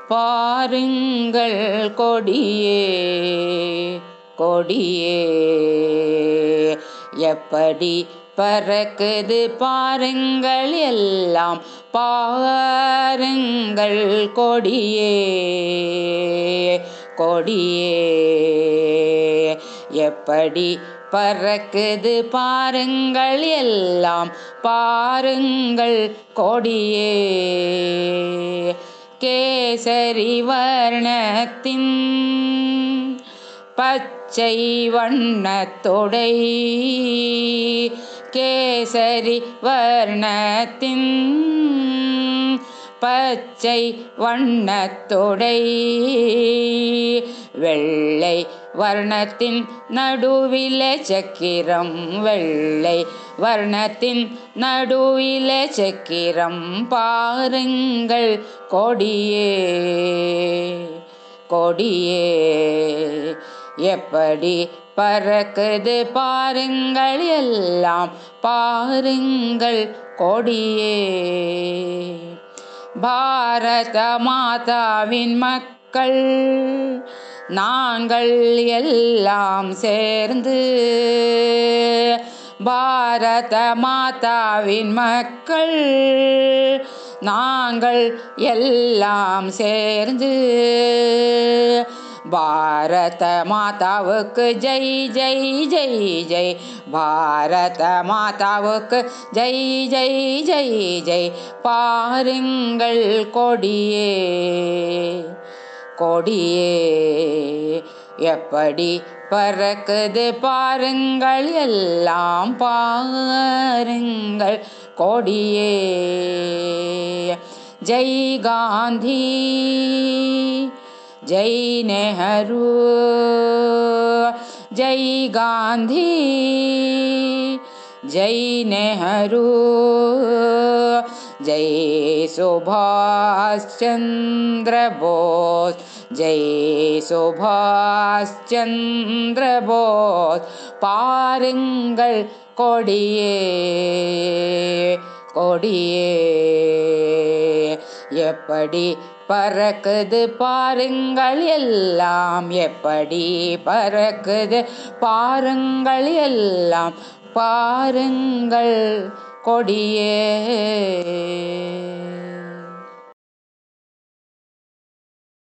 பாருங்கள் கொடியே கொடியே எப்படி பறக்குது பாருங்கள் எல்லாம் பாருங்கள் கொடியே கொடியே எப்படி பறக்குது பாருங்கள் எல்லாம் பாருங்கள் கொடியே கேசரி வர்ணத்தின் பச்சை வண்ணத்தொடை கேசரி வர்ணத்தின் பச்சை வண்ணத்தொடை வெள்ளை வர்ணத்தின் நடுவிலே சக்கிரம் வெள்ளை வர்ணத்தின் நடுவிலே சக்கிரம் பாருங்கள் கொடியே கொடியே எப்படி பறக்குது பாருங்கள் எல்லாம் பாருங்கள் கொடியே பாரத மாதாவின் மக்கள் நாங்கள் எல்லாம் சேர்ந்து பாரத மாதாவின் மக்கள் நாங்கள் எல்லாம் சேர்ந்து பாரத மாதாவுக்கு ஜெய் ஜெய் ஜெய் ஜெய் பாரத மாதாவுக்கு ஜெய் ஜெய் ஜெய் ஜெய் பாருங்கள் கொடியே கொடியே எப்படி பறக்குது பாருங்கள் எல்லாம் பாருங்கள் கொடியே ஜெய் காந்தி ஜெய் நெஹரு ஜெய் காந்தி ஜெய் நெஹரு ஜெய் சுபாஷ் சந்திர போஸ் ஜெய் சுபாஷ் சந்திர போஸ் பாருங்கள் கொடியே கொடியே எப்படி பறக்குது பாருங்கள் எல்லாம் எப்படி பறக்குது பாருங்கள் எல்லாம் பாருங்கள் கொடியே